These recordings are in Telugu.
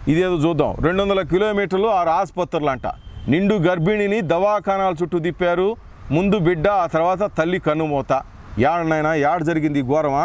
ఇదేదో చూద్దాం రెండు వందల కిలోమీటర్లు ఆరు ఆసుపత్రులు అంట నిండు గర్భిణిని దవాఖానాల చుట్టూ తిప్పారు ముందు బిడ్డ ఆ తర్వాత తల్లి కన్నుమూత యాడనైనా యాడ జరిగింది ఈ ఘోరమా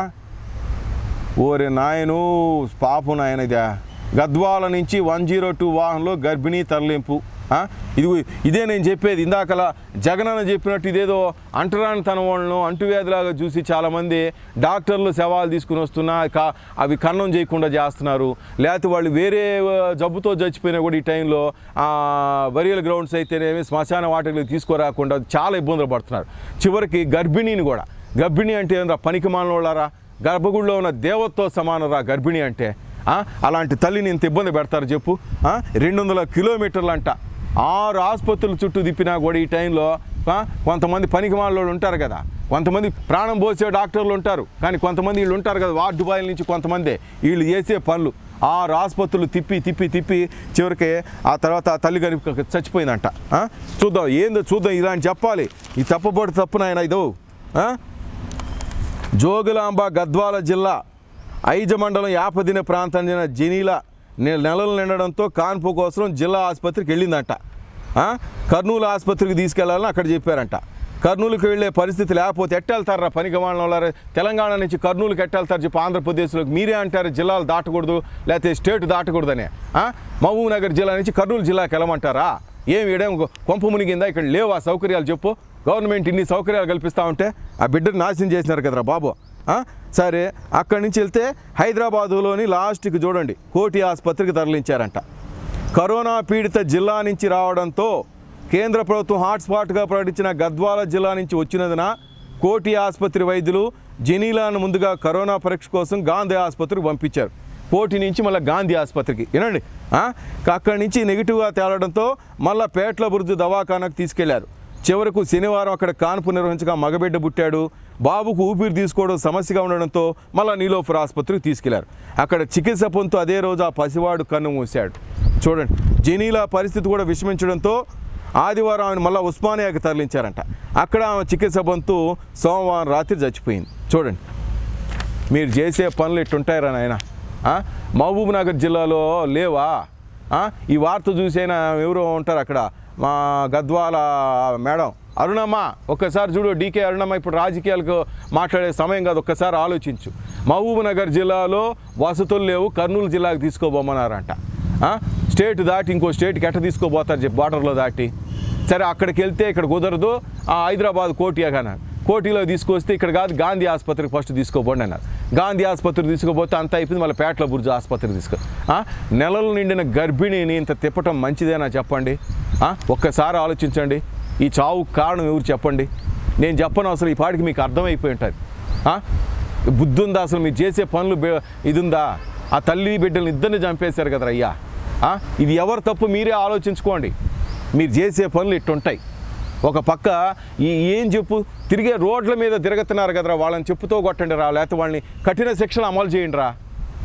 ఓరే నాయను పాపు నాయన ఇదే గద్వాల నుంచి వన్ జీరో టూ వాహనంలో గర్భిణీ తరలింపు ఆ? ఇది ఇదే నేను చెప్పేది ఇందాకలా జగనన్న చెప్పినట్టు ఇదేదో అంటరాని తన వాళ్ళను అంటువ్యాధిలాగా చూసి చాలామంది డాక్టర్లు శవాలు తీసుకుని వస్తున్నా కా- అవి కన్నం చేయకుండా చేస్తున్నారు లేకపోతే వాళ్ళు వేరే ఆ, జబ్బుతో చచ్చిపోయినా కూడా ఈ టైంలో బరియల్ గ్రౌండ్స్ అయితేనేమి శ్మశాన వాటికి తీసుకురాకుండా చాలా ఇబ్బందులు పడుతున్నారు చివరికి గర్భిణీని కూడా గర్భిణి అంటే ఏంద్రా పనికి మానవాళ్ళారా గర్భగుడిలో ఉన్న దేవతతో సమానరా గర్భిణి అంటే ఆ? అలాంటి తల్లిని ఇంత ఇబ్బంది పెడతారు చెప్పు రెండు వందల కిలోమీటర్లు అంట ఆరు ఆసుపత్రుల చుట్టూ తిప్పినా కూడా ఈ టైంలో ఆ, కొంతమంది పనికి మాలోళ్ళు ఉంటారు కదా కొంతమంది ప్రాణం పోసే డాక్టర్లు ఉంటారు కానీ కొంతమంది వీళ్ళు ఉంటారు కదా వార్డు బాయిల నుంచి కొంతమంది వీళ్ళు చేసే పనులు ఆరు ఆసుపత్రులు తిప్పి తిప్పి తిప్పి చివరికి ఆ తర్వాత ఆ తల్లి కని చచ్చిపోయిందంట ఆ? చూద్దాం ఏందో చూద్దాం ఇలాంటి చెప్పాలి ఈ తప్పబడి తప్పునాయన ఇదో ఆ? జోగులాంబ గద్వాల జిల్లా ఐజ మండలం యాపదిన ప్రాంతం చెందిన జనీల నె- నెలలు నిండడంతో కాన్పు కోసం జిల్లా ఆసుపత్రికి వెళ్ళిందంట ఆ? కర్నూలు ఆసుపత్రికి తీసుకెళ్లాలని అక్కడ చెప్పారంట కర్నూలుకి వెళ్ళే పరిస్థితి లేకపోతే ఎట్టెళ్తారా పనికి వాళ్ళ తెలంగాణ నుంచి కర్నూలుకి ఎట్టెళ్తారు చెప్పి ఆంధ్రప్రదేశ్లోకి మీరే అంటారు జిల్లాలు దాటకూడదు లేకపోతే స్టేట్ దాటకూడదని ఆ? మహబూబ్ నగర్ జిల్లా నుంచి కర్నూలు జిల్లాకి వెళ్ళమంటారా ఏమి ఇడేం కొంప మునిగిందా ఇక్కడ లేవా సౌకర్యాలు చెప్పు గవర్నమెంట్ ఇన్ని సౌకర్యాలు కల్పిస్తా ఉంటే ఆ బిడ్డను నాశనం చేసినారు కదరా బాబు ఆ? సరే అక్కడి నుంచి వెళ్తే హైదరాబాదులోని లాస్ట్కి చూడండి కోటి ఆసుపత్రికి తరలించారంట కరోనా పీడిత జిల్లా నుంచి రావడంతో కేంద్ర ప్రభుత్వం హాట్స్పాట్గా ప్రకటించిన గద్వాల జిల్లా నుంచి వచ్చినందున కోటి ఆసుపత్రి వైద్యులు జెనీలాను ముందుగా కరోనా పరీక్ష కోసం గాంధీ ఆసుపత్రికి పంపించారు కోటి నుంచి మళ్ళీ గాంధీ ఆసుపత్రికి వినండి ఆ? అక్కడి నుంచి నెగిటివ్గా తేలడంతో మళ్ళీ పేట్ల బుర్జు దవాఖానాకు తీసుకెళ్లారు చివరకు శనివారం అక్కడ కాన్పు నిర్వహించగా మగబిడ్డ పుట్టాడు బాబుకు ఊపిరి తీసుకోవడం సమస్యగా ఉండడంతో మళ్ళా నీలోఫర్ ఆసుపత్రికి తీసుకెళ్లారు అక్కడ చికిత్స పొందుతూ అదే రోజు ఆ పసివాడు కన్ను మూశాడు చూడండి జెనీలా పరిస్థితి కూడా విషమించడంతో ఆదివారం ఆమెను మళ్ళీ ఉస్మానియాకి తరలించారంట అక్కడ ఆమె చికిత్స పొందుతూ సోమవారం రాత్రి చచ్చిపోయింది చూడండి మీరు చేసే పనులు ఇట్టుంటాయిరా నాయన మహబూబ్ నగర్ జిల్లాలో లేవా ఆ? ఈ వార్త చూసైనా ఎవరో ఉంటారు అక్కడ మా గద్వాల మేడం అరుణమ్మ ఒక్కసారి చూడు డీకే అరుణమ్మ ఇప్పుడు రాజకీయాలకు మాట్లాడే సమయం కాదు ఒక్కసారి ఆలోచించు మహబూబ్ నగర్ జిల్లాలో వసతులు లేవు కర్నూలు జిల్లాకు తీసుకోబోమన్నారంట ఆ? స్టేట్ దాటి ఇంకో స్టేట్కి ఎట్ట తీసుకోబోతారు చెప్పి బార్డర్లో దాటి సరే అక్కడికి వెళ్తే ఇక్కడ కుదరదు ఆ హైదరాబాద్ కోటి అన్నారు కోటిలో తీసుకొస్తే ఇక్కడ కాదు గాంధీ ఆసుపత్రికి ఫస్ట్ తీసుకోపోండి అన్నారు గాంధీ ఆసుపత్రికి తీసుకోపోతే అంత అయిపోయింది మళ్ళీ పేట్ల బుర్జు ఆసుపత్రికి తీసుకో ఆ? నెలలు నిండిన గర్భిణిని ఇంత తిప్పటం మంచిదేనా చెప్పండి ఆ? ఒక్కసారి ఆలోచించండి ఈ చావుకు కారణం ఎవరు చెప్పండి నేను చెప్పను అసలు ఈ పాటికి మీకు అర్థమైపోయి ఉంటుంది ఆ? బుద్ధి ఉందా అసలు మీరు చేసే పనులు బే- ఇది ఉందా ఆ తల్లి బిడ్డలను ఇద్దరిని చంపేశారు కదా అయ్యా ఆ? ఇది ఎవరు తప్పు మీరే ఆలోచించుకోండి మీరు చేసే పనులు ఇట్టుంటాయి ఒక పక్క ఈ ఏం చెప్పు తిరిగే రోడ్ల మీద తిరుగుతున్నారు కదరా వాళ్ళని చెప్పుతో కొట్టండి రా లేకపోతే వాళ్ళని కఠిన శిక్షలు అమలు చేయండి రా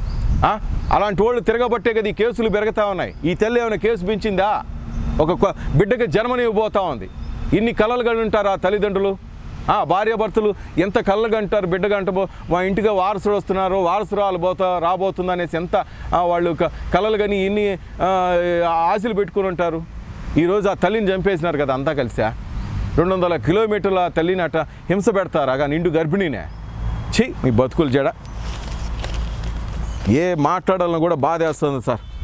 ఆ? అలాంటి వాళ్ళు తిరగబట్టే కదా ఈ కేసులు పెరుగుతూ ఉన్నాయి ఈ తల్లి ఏమైనా కేసు పెంచిందా ఒక కొ- బిడ్డకి జన్మనివ్వబోతా ఉంది ఇన్ని కలలు గని ఉంటారు ఆ తల్లిదండ్రులు ఆ, భార్యాభర్తలు ఎంత కళ్ళ గంటారు బిడ్డ గంటబో మా ఇంటికి వారసుడు వస్తున్నారు వారసురాలు పోతా రాబోతుంది అనేసి ఎంత ఆ, వాళ్ళు క- కలలు కానీ ఇన్ని ఆ, ఆశలు పెట్టుకుని ఉంటారు ఈరోజు ఆ తల్లిని చంపేసినారు కదా అంతా కలిసా రెండు వందల కిలోమీటర్ల తల్లిని అట్ట హింస పెడతారా గా నిండు గర్భిణీనే ఛీ మీ బతుకులు జడ ఏ మాట్లాడాలని కూడా బాధేస్తుంది సార్